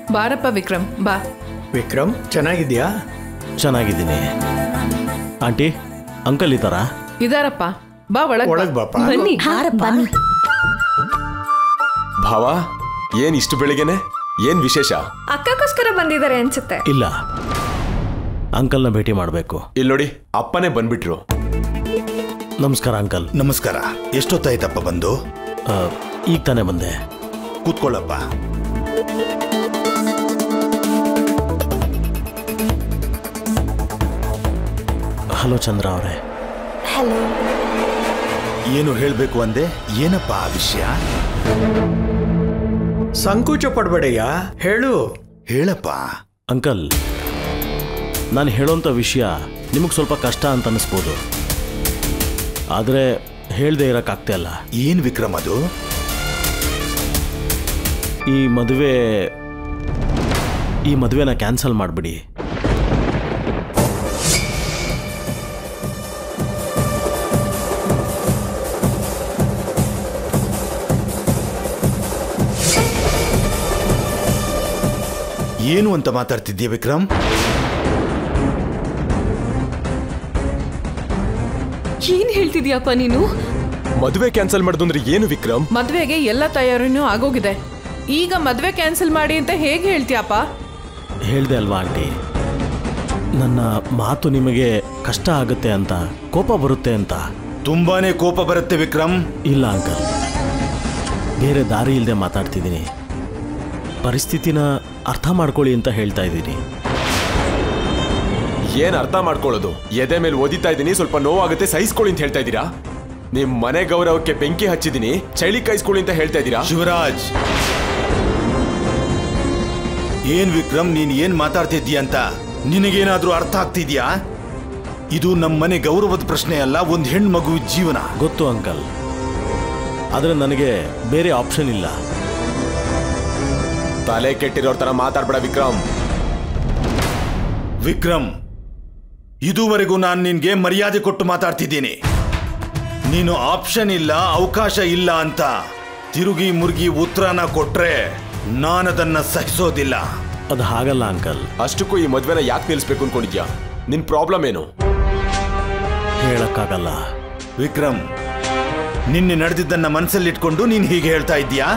ಬಾರಪ್ಪ ವಿಕ್ರಮ್ ಬಾ ವಿಕ್ರಮ್ ಚೆನ್ನಾಗಿದ್ಯಾ ಚೆನ್ನಾಗಿದ್ದೀನಿ ಆಂಟಿ ಅಂಕಲ್ ಇದ್ದಾರಾ ಇದಾರಪ್ಪ ಬಾ ಒಳಗ್ ಬಾ. ಒಳಗ್ ಬಾಪ ಬನ್ನಿ ಬನ್ನಿ ಭಾವ ಏನ್ ಇಷ್ಟು ಬೆಳಿಗ್ಗೆನೆ ಏನ್ ವಿಶೇಷ ಅಕ್ಕಕ್ಕೋಸ್ಕರ ಬಂದಿದ್ದಾರೆ ಅನ್ಸುತ್ತೆ ಇಲ್ಲ ಅಂಕಲ್ನ ಭೇಟಿ ಮಾಡಬೇಕು ಇಲ್ಲಿ ನೋಡಿ ಅಪ್ಪನೇ ಬಂದ್ಬಿಟ್ರು ನಮಸ್ಕಾರ ಅಂಕಲ್ ನಮಸ್ಕಾರ ಎಷ್ಟೊತ್ತಾಯ್ತಪ್ಪ ಬಂದು ಆ, ಈಗ ತಾನೇ ಬಂದೆ ಕೂತ್ಕೊಳ್ಳಪ್ಪ ಹಲೋ ಚಂದ್ರ ಅವರೇ ಹಲೋ ಏನು ಹೇಳಬೇಕು ಅಂದೆ ಏನಪ್ಪ ಆ ವಿಷಯ ಸಂಕೋಚ ಪಡ್ಬೇಡಯ್ಯ ಹೇಳು ಹೇಳಪ್ಪ ಅಂಕಲ್ ನಾನು ಹೇಳೋಂಥ ವಿಷಯ ನಿಮಗೆ ಸ್ವಲ್ಪ ಕಷ್ಟ ಅಂತ ಅನ್ನಿಸ್ಬೋದು ಆದರೆ ಹೇಳದೆ ಇರೋಕ್ಕಾಗ್ತಾ ಇಲ್ಲ ಏನ್ ವಿಕ್ರಮ್ ಅದು ಈ ಮದುವೆ ಈ ಮದುವೆನ ಕ್ಯಾನ್ಸಲ್ ಮಾಡಿಬಿಡಿ ಏನು ಅಂತ ಮಾತಾಡ್ತಿದ್ಯಾ ವಿಕ್ರಮ್ ಏನ್ ಹೇಳ್ತಿದ್ಯಪ್ಪ ನೀನು ಮದುವೆ ಕ್ಯಾನ್ಸಲ್ ಮಾಡುದು ಅಂದ್ರೆ ಏನು ವಿಕ್ರಮ್ ಮದ್ವೆಗೆ ಎಲ್ಲ ತಯಾರಿನೂ ಆಗೋಗಿದೆ ಈಗ ಮದ್ವೆ ಕ್ಯಾನ್ಸಲ್ ಮಾಡಿ ಅಂತ ಹೇಗೆ ಹೇಳ್ತೀಯಪ್ಪ ಹೇಳ್ದೆ ಅಲ್ವಾ ಆಂಟಿ ನನ್ನ ಮಾತು ನಿಮಗೆ ಕಷ್ಟ ಆಗುತ್ತೆ ಅಂತ ಕೋಪ ಬರುತ್ತೆ ಅಂತ ತುಂಬಾನೇ ಕೋಪ ಬರುತ್ತೆ ವಿಕ್ರಮ್ ಇಲ್ಲ ಅಂಕಲ್ ಬೇರೆ ದಾರಿ ಇಲ್ಲದೆ ಮಾತಾಡ್ತಿದ್ದೀನಿ ಪರಿಸ್ಥಿತಿನ ಅರ್ಥ ಮಾಡ್ಕೊಳ್ಳಿ ಅಂತ ಹೇಳ್ತಾ ಇದ್ದೀನಿ ಏನ್ ಅರ್ಥ ಮಾಡ್ಕೊಳ್ಳೋದು ಎದೆ ಮೇಲೆ ಓದಿತಾ ಇದ್ದೀನಿ ಸ್ವಲ್ಪ ನೋವಾಗುತ್ತೆ ಸಹಿಸ್ಕೊಳ್ಳಿ ಅಂತ ಹೇಳ್ತಾ ಇದ್ದೀರಾ ನಿಮ್ ಮನೆ ಗೌರವಕ್ಕೆ ಬೆಂಕಿ ಹಚ್ಚಿದ್ದೀನಿ ಚಳಿ ಕಾಯಿಸ್ಕೊಳ್ಳಿ ಅಂತ ಹೇಳ್ತಾ ಇದ್ದೀರಾ ಶಿವರಾಜ್ ಏನ್ ವಿಕ್ರಮ್ ನೀನ್ ಏನ್ ಮಾತಾಡ್ತಿದ್ದೀಯ ಅಂತ ನಿನಗೇನಾದ್ರೂ ಅರ್ಥ ಆಗ್ತಿದ್ಯಾ ಇದು ನಮ್ಮ ಮನೆ ಗೌರವದ ಪ್ರಶ್ನೆ ಅಲ್ಲ ಒಂದ್ ಹೆಣ್ಣು ಮಗು ಜೀವನ ಗೊತ್ತು ಅಂಕಲ್ ಆದರೆ ನನಗೆ ಬೇರೆ ಆಪ್ಷನ್ ಇಲ್ಲ ತಲೆ ಕೆಟ್ಟಿರೋರ್ ತರ ಮಾತಾಡ್ಬೇಡ ವಿಕ್ರಮ್ ವಿಕ್ರಮ್ ಇದುವರೆಗೂ ನಾನು ನಿನ್ಗೆ ಮರ್ಯಾದೆ ಕೊಟ್ಟು ಮಾತಾಡ್ತಿದ್ದೀನಿ ನೀನು ಆಪ್ಷನ್ ಇಲ್ಲ ಅವಕಾಶ ಇಲ್ಲ ಅಂತ ತಿರುಗಿ ಮುರುಗಿ ಉತ್ತರನ ಕೊಟ್ರೆ ನಾನದನ್ನ ಸಹಿಸೋದಿಲ್ಲ ಅದು ಹಾಗಲ್ಲ ಅಂಕಲ್ ಅಷ್ಟಕ್ಕೂ ಈ ಮದ್ವೆನ ಯಾಕೆ ನಿಲ್ಸ್ಬೇಕು ಅನ್ಕೊಂಡಿದ್ಯಾ ನಿನ್ ಪ್ರಾಬ್ಲಮ್ ಏನು ಹೇಳಕ್ಕಾಗಲ್ಲ ವಿಕ್ರಮ್ ನಿನ್ನೆ ನಡೆದಿದ್ದನ್ನ ಮನಸ್ಸಲ್ಲಿಟ್ಕೊಂಡು ನೀನ್ ಹೀಗೆ ಹೇಳ್ತಾ ಇದ್ದೀಯಾ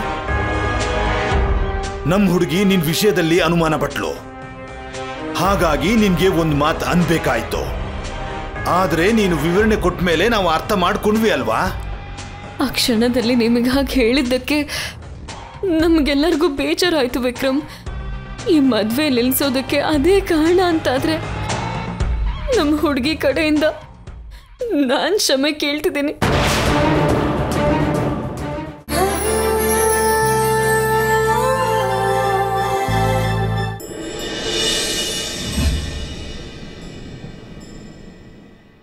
ನಮ್ ಹುಡುಗಿ ನಿನ್ ವಿಷಯದಲ್ಲಿ ಅನುಮಾನ ಪಟ್ಲು ಹಾಗಾಗಿ ನಿನ್ಗೆ ಒಂದು ಮಾತು ಅನ್ಬೇಕಾಯ್ತು ಆದ್ರೆ ನೀನು ವಿವರಣೆ ಕೊಟ್ಟ ಮೇಲೆ ನಾವು ಅರ್ಥ ಮಾಡ್ಕೊಂಡ್ವಿ ಅಲ್ವಾ ಆ ಕ್ಷಣದಲ್ಲಿ ನಿಮಗೆ ಹಾಗೆ ಹೇಳಿದ್ದಕ್ಕೆ ನಮಗೆಲ್ಲರಿಗೂ ಬೇಜಾರಾಯ್ತು ವಿಕ್ರಮ್ ಈ ಮದ್ವೆ ನಿಲ್ಸೋದಕ್ಕೆ ಅದೇ ಕಾರಣ ಅಂತಾದ್ರೆ ನಮ್ಮ ಹುಡುಗಿ ಕಡೆಯಿಂದ ನಾನು ಕ್ಷಮೆ ಕೇಳ್ತಿದ್ದೀನಿ